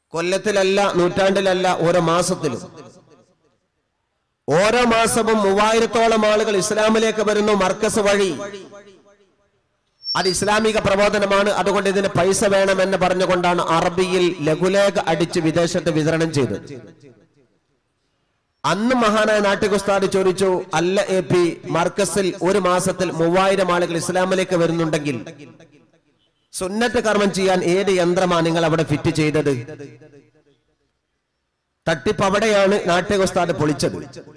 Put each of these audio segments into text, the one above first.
കൊല്ലത്തിലല്ല നൂറ്റാണ്ടിലല്ല ഓരോ മാസത്തിലും ഓരോ മാസവും മൂവായിരത്തോളം ആളുകൾ ഇസ്ലാമിലേക്ക് വരുന്നു മർക്കസ് വഴി അത് ഇസ്ലാമിക പ്രബോധനമാണ് അതുകൊണ്ട് ഇതിന് പൈസ വേണമെന്ന് പറഞ്ഞുകൊണ്ടാണ് അറബിയിൽ ലഘുലേഖ അടിച്ച് വിദേശത്ത് വിതരണം ചെയ്തത് അന്ന് മഹാനായ നാട്ടികുസ്താദ് ചോദിച്ചു അല്ല എ പി മർക്കസിൽ ഒരു മാസത്തിൽ മൂവായിരം ആളുകൾ ഇസ്ലാമിലേക്ക് വരുന്നുണ്ടെങ്കിൽ സുന്നത്ത് കർമ്മം ചെയ്യാൻ ഏത് യന്ത്രമാണ് നിങ്ങൾ അവിടെ ഫിറ്റ് ചെയ്തത് തട്ടിപ്പ് അവിടെയാണ് നാട്യകുസ്താദ് പൊളിച്ചത്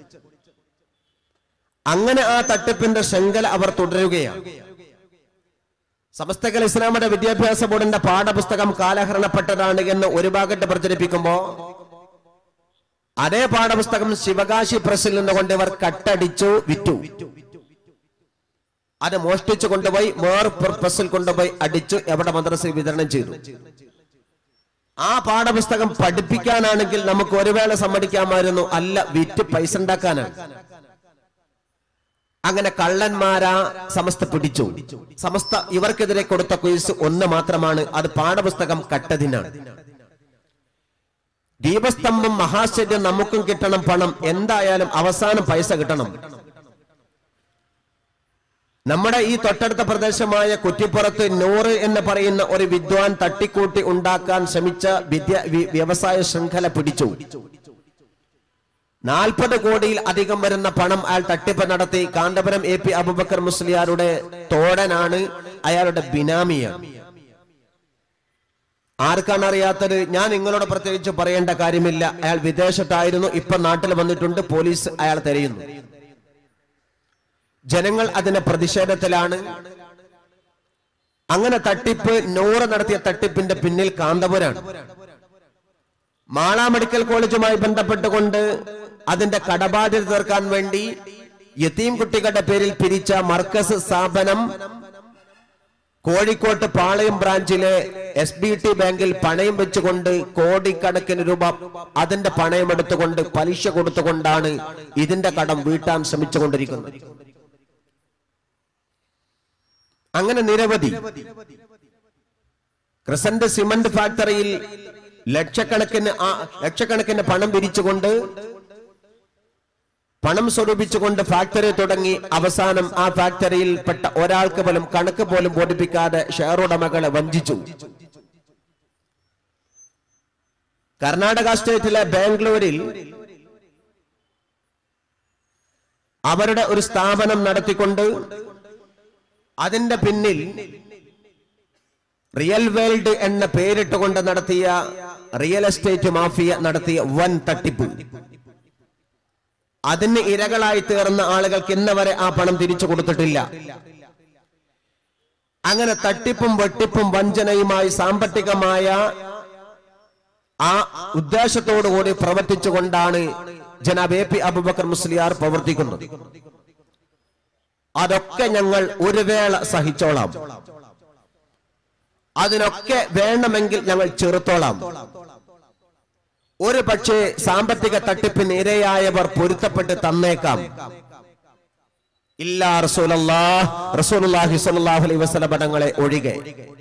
അങ്ങനെ ആ തട്ടിപ്പിന്റെ ശൃംഖല അവർ തുടരുകയാണ് സമസ്തകൽ ഇസ്ലാമിന്റെ വിദ്യാഭ്യാസ ബോർഡിന്റെ പാഠപുസ്തകം കാലഹരണപ്പെട്ടതാണ് എന്ന് ഒരു ഭാഗത്ത് പ്രചരിപ്പിക്കുമ്പോ അതേ പാഠപുസ്തകം ശിവകാശി പ്രസിൽ നിന്നുകൊണ്ട് ഇവർ കട്ടടിച്ചു വിറ്റു അത് മോഷ്ടിച്ചു കൊണ്ടുപോയി വേർ പ്രസിൽ കൊണ്ടുപോയി അടിച്ചു എവിടെ മദ്രസയിൽ വിതരണം ചെയ്തു ആ പാഠപുസ്തകം പഠിപ്പിക്കാനാണെങ്കിൽ നമുക്ക് ഒരു വേള സമ്മതിക്കാമായിരുന്നു അല്ല വിറ്റ് പൈസ ഉണ്ടാക്കാനാണ് അങ്ങനെ കള്ളന്മാരാ സമസ്ത പിടിച്ചു സമസ്ത ഇവർക്കെതിരെ കൊടുത്ത ക്വിസ് ഒന്ന് മാത്രമാണ് അത് പാഠപുസ്തകം കട്ടതിനാണ് ദീപസ്തംഭം മഹാശ്ചര്യം നമുക്കും കിട്ടണം പണം എന്തായാലും അവസാനം പൈസ കിട്ടണം നമ്മുടെ ഈ തൊട്ടടുത്ത പ്രദേശമായ കുറ്റിപ്പുറത്ത് നൂറ് എന്ന് പറയുന്ന ഒരു വിദ്വാൻ തട്ടിക്കൂട്ടി ഉണ്ടാക്കാൻ ശ്രമിച്ച വിദ്യ വി- വ്യവസായ ശൃംഖല പിടിച്ചു നാൽപ്പത് കോടിയിൽ അധികം വരുന്ന പണം അയാൾ തട്ടിപ്പ് നടത്തി കാന്തപുരം എ പി അബുബക്കർ മുസ്ലിയാരുടെ തോടനാണ് അയാളുടെ ബിനാമിയാണ് ആർക്കാണ് അറിയാത്തത് ഞാൻ നിങ്ങളോട് പ്രത്യേകിച്ച് പറയേണ്ട കാര്യമില്ല അയാൾ വിദേശത്തായിരുന്നു ഇപ്പൊ നാട്ടിൽ വന്നിട്ടുണ്ട് പോലീസ് അയാൾ തിരയുന്നു ജനങ്ങൾ അതിന്റെ പ്രതിഷേധത്തിലാണ് അങ്ങനെ തട്ടിപ്പ് നൂറ് നടത്തിയ തട്ടിപ്പിന്റെ പിന്നിൽ കാന്തപുരാണ് മാള മെഡിക്കൽ കോളേജുമായി ബന്ധപ്പെട്ടുകൊണ്ട് അതിന്റെ കടബാധ്യത തീർക്കാൻ വേണ്ടി യത്തീം കുട്ടികളുടെ പേരിൽ പിരിച്ച മർക്കസ് സ്ഥാപനം കോഴിക്കോട്ട് പാളയം ബ്രാഞ്ചിലെ എസ് ബി ടി ബാങ്കിൽ പണയം വെച്ചുകൊണ്ട് കോടിക്കണക്കിന് രൂപ അതിന്റെ പണയം എടുത്തുകൊണ്ട് പലിശ കൊടുത്തുകൊണ്ടാണ് ഇതിന്റെ കടം വീട്ടാൻ ശ്രമിച്ചുകൊണ്ടിരിക്കുന്നത് അങ്ങനെ നിരവധി ക്രിസന്റ് സിമന്റ് ഫാക്ടറിയിൽ ലക്ഷക്കണക്കിന് ആ- ലക്ഷക്കണക്കിന് പണം പിരിച്ചുകൊണ്ട് പണം സ്വരൂപിച്ചുകൊണ്ട് ഫാക്ടറി തുടങ്ങി അവസാനം ആ ഫാക്ടറിയിൽ പെട്ട ഒരാൾക്ക് പോലും കണക്ക് പോലും ബോധിപ്പിക്കാതെ ഷെയർ ഉടമകളെ വഞ്ചിച്ചു കർണാടക സ്റ്റേറ്റിലെ ബാംഗ്ലൂരിൽ അവരുടെ ഒരു സ്ഥാപനം നടത്തിക്കൊണ്ട് അതിന്റെ പിന്നിൽ റിയൽ വേൾഡ് എന്ന പേരിട്ടുകൊണ്ട് നടത്തിയ റിയൽ എസ്റ്റേറ്റ് മാഫിയ നടത്തിയ വൻ തട്ടിപ്പ് അതിന് ഇരകളായി തീർന്ന ആളുകൾക്ക് ഇന്ന് വരെ ആ പണം തിരിച്ചു കൊടുത്തിട്ടില്ല അങ്ങനെ തട്ടിപ്പും വെട്ടിപ്പും വഞ്ചനയുമായി സാമ്പത്തികമായ ആ ഉദ്ദേശത്തോടുകൂടി പ്രവർത്തിച്ചുകൊണ്ടാണ് ജനാബ് എ പി അബുബക്കർ മുസ്ലിയാർ പ്രവർത്തിക്കുന്നത് അതൊക്കെ ഞങ്ങൾ ഒരു വേള സഹിച്ചോളാം അതിനൊക്കെ വേണമെങ്കിൽ ഞങ്ങൾ ചെറുത്തോളാം ഒരു പക്ഷേ സാമ്പത്തിക തട്ടിപ്പിന് ഇരയായവർ പൊരുത്തപ്പെട്ട് തന്നേക്കാം ഇല്ലാ റസൂലല്ലാ റസൂലുള്ളാഹി സ്വല്ലല്ലാഹു അലൈഹി വസല്ലം പദങ്ങളെ ഒഴികെ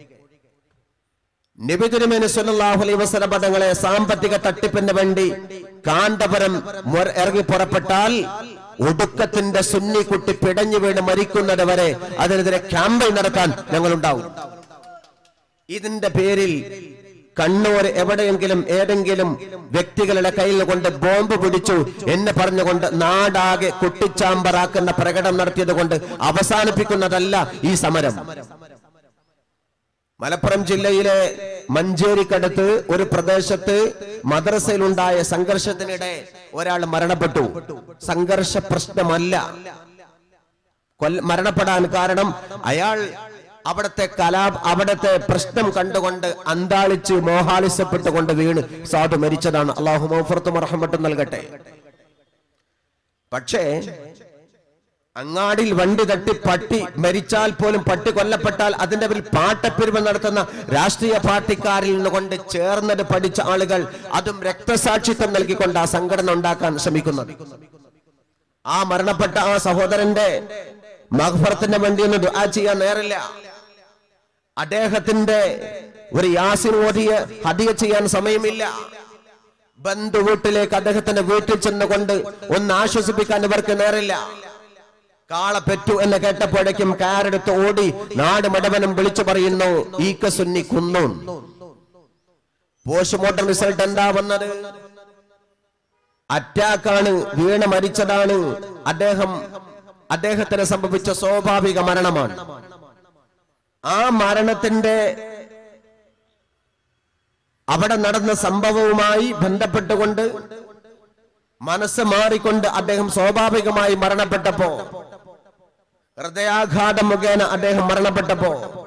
നബി തിരുമേനി സ്വല്ലല്ലാഹു അലൈഹി വസല്ലം പദങ്ങളെ സാമ്പത്തിക തട്ടിപ്പിന് വേണ്ടി കാന്തപുരം മൊര- ഇറങ്ങി പുറപ്പെട്ടാൽ ഒടുക്കത്തിന്റെ സുന്നി കുട്ടി പിടഞ്ഞു വീണ് മരിക്കുന്നത് വരെ അതിനെതിരെ ക്യാമ്പയിൻ നടത്താൻ ഞങ്ങൾ ഉണ്ടാവും ഇതിന്റെ പേരിൽ കണ്ണൂർ എവിടെയെങ്കിലും ഏതെങ്കിലും വ്യക്തികളുടെ കയ്യിൽ കൊണ്ട് ബോംബ് പിടിച്ചു എന്ന് പറഞ്ഞുകൊണ്ട് നാടാകെ കുട്ടിച്ചാമ്പറാക്കുന്ന പ്രകടനം നടത്തിയത് കൊണ്ട് അവസാനിപ്പിക്കുന്നതല്ല ഈ സമരം മലപ്പുറം ജില്ലയിലെ മഞ്ചേരിക്കടുത്ത് ഒരു പ്രദേശത്ത് മദ്രസയിലുണ്ടായ സംഘർഷത്തിനിടെ ഒരാൾ മരണപ്പെട്ടു സംഘർഷ പ്രശ്നമല്ല കൊല്ല മരണപ്പെടാൻ കാരണം അയാൾ അവിടത്തെ കലാ അവിടത്തെ പ്രശ്നം കണ്ടുകൊണ്ട് അന്താളിച്ച് മോഹാലിസപ്പെട്ടുകൊണ്ട് വീണ് സാധു മരിച്ചതാണ് അള്ളാഹു മൗഫറത്തും റഹ്മത്തും നൽകട്ടെ പക്ഷേ അങ്ങാടിയിൽ വണ്ടി തട്ടി പട്ടി മരിച്ചാൽ പോലും പട്ടി കൊല്ലപ്പെട്ടാൽ അതിന്റെ പേരിൽ പാട്ടപ്പിരിവ് നടത്തുന്ന രാഷ്ട്രീയ പാർട്ടിക്കാരിൽ നിന്നുകൊണ്ട് ചേർന്നത് പഠിച്ച ആളുകൾ അതും രക്തസാക്ഷിത്വം നൽകിക്കൊണ്ട് ആ സംഘടന ഉണ്ടാക്കാൻ ശ്രമിക്കുന്നത് ആ മരണപ്പെട്ട ആ സഹോദരന്റെ മഹഫറത്തിന് വേണ്ടി ഒന്ന് ദുആ ചെയ്യാൻ നേരില്ല അദ്ദേഹത്തിന്റെ ഒരു യാസിൻ ഓതിയ ഹദിയ ചെയ്യാൻ സമയമില്ല ബന്ധു വീട്ടിലേക്ക് അദ്ദേഹത്തിന്റെ വീട്ടിൽ ചെന്നുകൊണ്ട് ഒന്ന് ആശ്വസിപ്പിക്കാൻ ഇവർക്ക് നേരില്ല കാള പെറ്റു എന്ന് കേട്ടപ്പോഴേക്കും കാരെടുത്ത് ഓടി നാട് മുഴുവനും വിളിച്ചു പറയുന്നു ഈക്ക സുന്നി കുന്നു പോസ്റ്റ്മോർട്ടം റിസൾട്ട് എന്താ വന്നത് അറ്റാക്കാണ് വീണ് മരിച്ചതാണ് അദ്ദേഹം അദ്ദേഹത്തിന് സംഭവിച്ച സ്വാഭാവിക മരണമാണ് ആ മരണത്തിന്റെ അവിടെ നടന്ന സംഭവവുമായി ബന്ധപ്പെട്ടുകൊണ്ട് മനസ്സ് മാറിക്കൊണ്ട് അദ്ദേഹം സ്വാഭാവികമായി മരണപ്പെട്ടപ്പോ ഹൃദയാഘാതം മുഖേന അദ്ദേഹം മരണപ്പെട്ടപ്പോ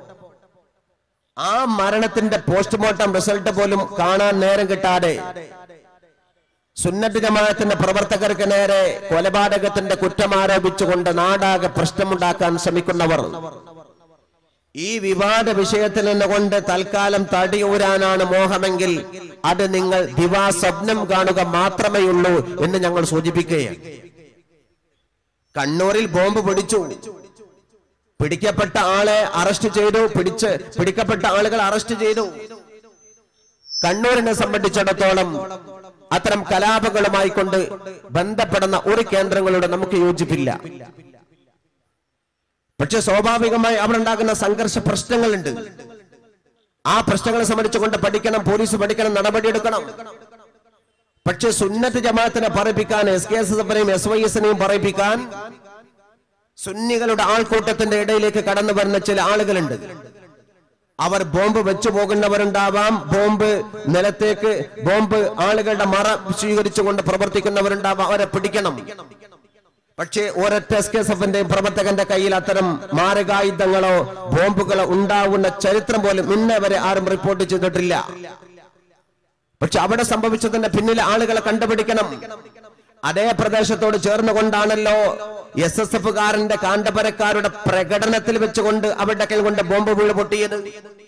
ആ മരണത്തിന്റെ പോസ്റ്റ്മോർട്ടം റിസൾട്ട് പോലും കാണാൻ നേരം കിട്ടാതെ സുന്നത്ത് ജമാഅത്തിന്റെ പ്രവർത്തകർക്ക് നേരെ കൊലപാതകത്തിന്റെ കുറ്റം ആരോപിച്ചുകൊണ്ട് നാടാകെ പ്രശ്നമുണ്ടാക്കാൻ ശ്രമിക്കുന്നവർ ഈ വിവാദ വിഷയത്തിൽ നിന്നുകൊണ്ട് തൽക്കാലം തടിയൂരാനാണ് മോഹമെങ്കിൽ അത് നിങ്ങൾ ദിവാസ്വപ്നം കാണുക മാത്രമേ ഉള്ളൂ എന്ന് ഞങ്ങൾ സൂചിപ്പിക്കുകയാണ് കണ്ണൂരിൽ ബോംബ് പിടിച്ചു പിടിക്കപ്പെട്ട ആളെ അറസ്റ്റ് ചെയ്തു പിടിച്ച് പിടിക്കപ്പെട്ട ആളുകൾ അറസ്റ്റ് ചെയ്തു കണ്ണൂരിനെ സംബന്ധിച്ചിടത്തോളം അത്തരം കലാപങ്ങളുമായി കൊണ്ട് ബന്ധപ്പെടുന്ന ഒരു കേന്ദ്രങ്ങളോട് നമുക്ക് യോജിപ്പില്ല പക്ഷെ സ്വാഭാവികമായി അവിടെ ഉണ്ടാകുന്ന സംഘർഷ പ്രശ്നങ്ങളുണ്ട് ആ പ്രശ്നങ്ങളെ സംബന്ധിച്ചുകൊണ്ട് പഠിക്കണം പോലീസ് പഠിക്കണം നടപടിയെടുക്കണം പക്ഷെ സുന്നത്ത് ജമാഅത്തിനെ പറയിപ്പിക്കാൻ എസ് കെ എസ് എഫിനെയും എസ് വൈ എസിനെയും പറയിപ്പിക്കാൻ സുന്നികളുടെ ആൾക്കൂട്ടത്തിന്റെ ഇടയിലേക്ക് കടന്നു വരുന്ന ചില ആളുകളുണ്ട് അവർ ബോംബ് വെച്ചു പോകുന്നവരുണ്ടാവാം ബോംബ് നിലത്തേക്ക് ബോംബ് ആളുകളുടെ മറ സ്വീകരിച്ചുകൊണ്ട് പ്രവർത്തിക്കുന്നവരുണ്ടാവാം അവരെ പിടിക്കണം പക്ഷേ ഒരൊറ്റ എസ് കെ എസ് എഫിന്റെയും പ്രവർത്തകന്റെ കയ്യിൽ അത്തരം മാരകായുധങ്ങളോ ബോംബുകളോ ഉണ്ടാവുന്ന ചരിത്രം പോലും ഇന്നേ വരെ ആരും റിപ്പോർട്ട് ചെയ്തിട്ടില്ല പക്ഷെ അവിടെ സംഭവിച്ചതിന്റെ പിന്നിലെ ആളുകളെ കണ്ടുപിടിക്കണം അതേ പ്രദേശത്തോട് ചേർന്നുകൊണ്ടാണല്ലോ എസ് എസ് എഫുകാരന്റെ കാണ്ടപരക്കാരുടെ പ്രകടനത്തിൽ വെച്ചുകൊണ്ട് അവരുടെ കൈ കൊണ്ട് ബോംബ് വീണ് പൊട്ടിയത്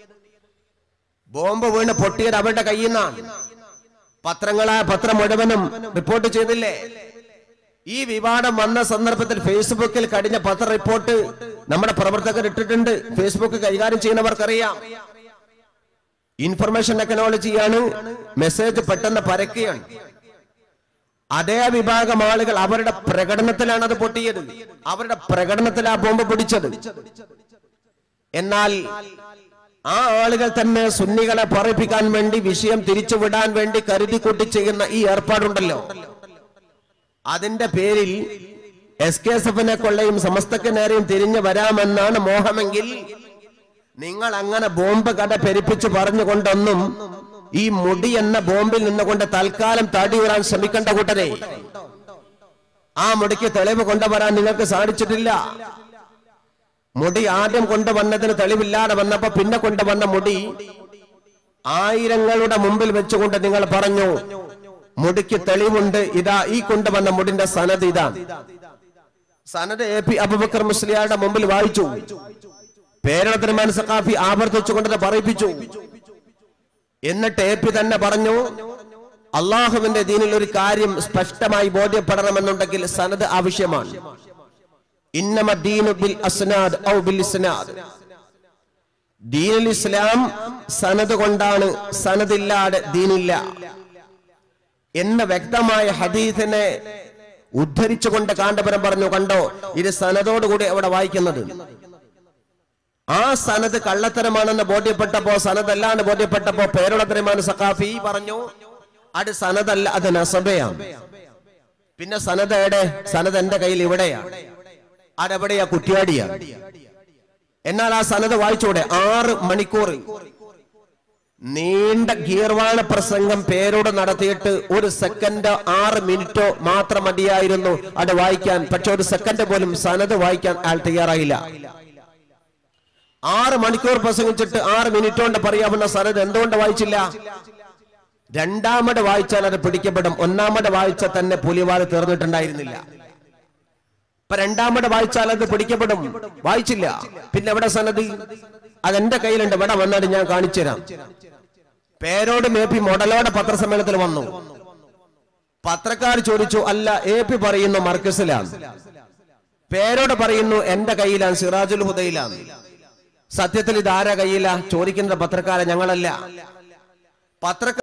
ബോംബ് വീണ് പൊട്ടിയത് അവരുടെ കയ്യിൽ നിന്നാണ് പത്രങ്ങളായ പത്രം മുഴുവനും റിപ്പോർട്ട് ചെയ്തില്ലേ ഈ വിവാദം വന്ന സന്ദർഭത്തിൽ ഫേസ്ബുക്കിൽ കഴിഞ്ഞ പത്ര റിപ്പോർട്ട് നമ്മുടെ പ്രവർത്തകർ ഇട്ടിട്ടുണ്ട് ഫേസ്ബുക്ക് കൈകാര്യം ചെയ്യുന്നവർക്കറിയാം ഇൻഫർമേഷൻ ടെക്നോളജിയാണ് മെസ്സേജ് പെട്ടെന്ന് പരക്കുകയാണ് അതേ വിഭാഗം ആളുകൾ അവരുടെ പ്രകടനത്തിലാണ് അത് പൊട്ടിയത് അവരുടെ പ്രകടനത്തിൽ ആ ബോംബ് പിടിച്ചത് എന്നാൽ ആ ആളുകൾ തന്നെ സുന്നികളെ പറയിപ്പിക്കാൻ വേണ്ടി വിഷയം തിരിച്ചുവിടാൻ വേണ്ടി കരുതി കൂട്ടി ചെയ്യുന്ന ഈ ഏർപ്പാടുണ്ടല്ലോ അതിന്റെ പേരിൽ എസ് കെ എസ് എഫിനെ കൊള്ളയും സമസ്തക്ക് നേരെയും തിരിഞ്ഞു വരാമെന്നാണ് മോഹമെങ്കിൽ നിങ്ങൾ അങ്ങനെ ബോംബ് കട പെരുപ്പിച്ച് പറഞ്ഞുകൊണ്ടൊന്നും ഈ മുടി എന്ന ബോംബിൽ നിന്നുകൊണ്ട് തൽക്കാലം തടിയുറാൻ ശ്രമിക്കേണ്ട കൂട്ടരെ ആ മുടിക്ക് തെളിവ് കൊണ്ടുവരാൻ നിങ്ങൾക്ക് സാധിച്ചിട്ടില്ല മുടി ആദ്യം കൊണ്ടുവന്നതിന് തെളിവില്ലാതെ വന്നപ്പോ പിന്നെ കൊണ്ടുവന്ന മുടി ആയിരങ്ങളുടെ മുമ്പിൽ വെച്ചുകൊണ്ട് നിങ്ങൾ പറഞ്ഞു മുടിക്ക് തെളിവുണ്ട് ഇതാ ഈ കൊണ്ടുവന്ന മുടിന്റെ സനത് ഇതാണ് സനത് എ പി അബുബക്കർ മുസ്ലിയാരുടെ മുമ്പിൽ വായിച്ചു പേരണത്തിനുമാൻ സഖാഫി ആവർത്തിച്ചുകൊണ്ട് അത് പറയിപ്പിച്ചു എന്നിട്ട് എ പി തന്നെ പറഞ്ഞു അള്ളാഹുവിന്റെ ദീനിൽ ഒരു കാര്യം സ്പഷ്ടമായി ബോധ്യപ്പെടണമെന്നുണ്ടെങ്കിൽ സനത് ആവശ്യമാണ് ഇന്നമ ദീനു ബിൽ അസ്നാദ് ഔ ബിൽ ഇസ്നാദ് ദീനുൽ ഇസ്ലാം സനത് കൊണ്ടാണ് സനദില്ലാതെ ദീനില്ല എന്ന വ്യക്തമായ ഹദീസിനെ ഉദ്ധരിച്ചുകൊണ്ട് കാണ്ടപുരം പറഞ്ഞു കണ്ടോ ഇത് സനതോടുകൂടി അവിടെ വായിക്കുന്നത് ആ സനത് കള്ളത്തരമാണെന്ന് ബോധ്യപ്പെട്ടപ്പോ സനതല്ലാന്ന് ബോധ്യപ്പെട്ടപ്പോ പേരുളത്തരമാണ് സഖാഫി പറഞ്ഞു അത് സനതല്ല അത് നസബയാണ് പിന്നെ സനത് എവിടെ സനത് എന്റെ കയ്യിൽ ഇവിടെയാണ് അതെവിടെയാ കുറ്റിയാടിയാണ് എന്നാൽ ആ സനത് വായിച്ചൂടെ ആറ് മണിക്കൂർ നീണ്ട ഗീർവാണ പ്രസംഗം പേരോട് നടത്തിയിട്ട് ഒരു സെക്കൻഡ് ആറ് മിനിറ്റോ മാത്രം മതിയായിരുന്നു അത് വായിക്കാൻ പക്ഷെ ഒരു സെക്കൻഡ് പോലും സനത് വായിക്കാൻ അയാൾ തയ്യാറായില്ല ആറ് മണിക്കൂർ പ്രസംഗിച്ചിട്ട് ആറ് മിനിറ്റ് കൊണ്ട് പറയാവുന്ന സനത് എന്തുകൊണ്ട് വായിച്ചില്ല രണ്ടാമത് വായിച്ചാൽ അത് പിടിക്കപ്പെടും ഒന്നാമത് വായിച്ചാൽ തന്നെ പുലിവാല് തീർന്നിട്ടുണ്ടായിരുന്നില്ല ഇപ്പൊ രണ്ടാമത് വായിച്ചാൽ അത് പിടിക്കപ്പെടും വായിച്ചില്ല പിന്നെ എവിടെ സനത് അതെന്റെ കയ്യിലുണ്ട് ഇവിടെ വന്നാൽ ഞാൻ കാണിച്ചു തരാം പേരോട് എ പി മോഡലോടെ പത്രസമ്മേളനത്തിൽ വന്നു പത്രക്കാർ ചോദിച്ചു അല്ല എ പി പറയുന്നു മർക്കസിലാണ് പേരോട് പറയുന്നു എന്റെ കയ്യിലാണ് സിറാജുൽ ഹുദയിലാണ് സത്യത്തിൽ ഇതാര കയ്യില ചോദിക്കുന്ന പത്രക്കാരെ ഞങ്ങളല്ല പത്രക്കാർ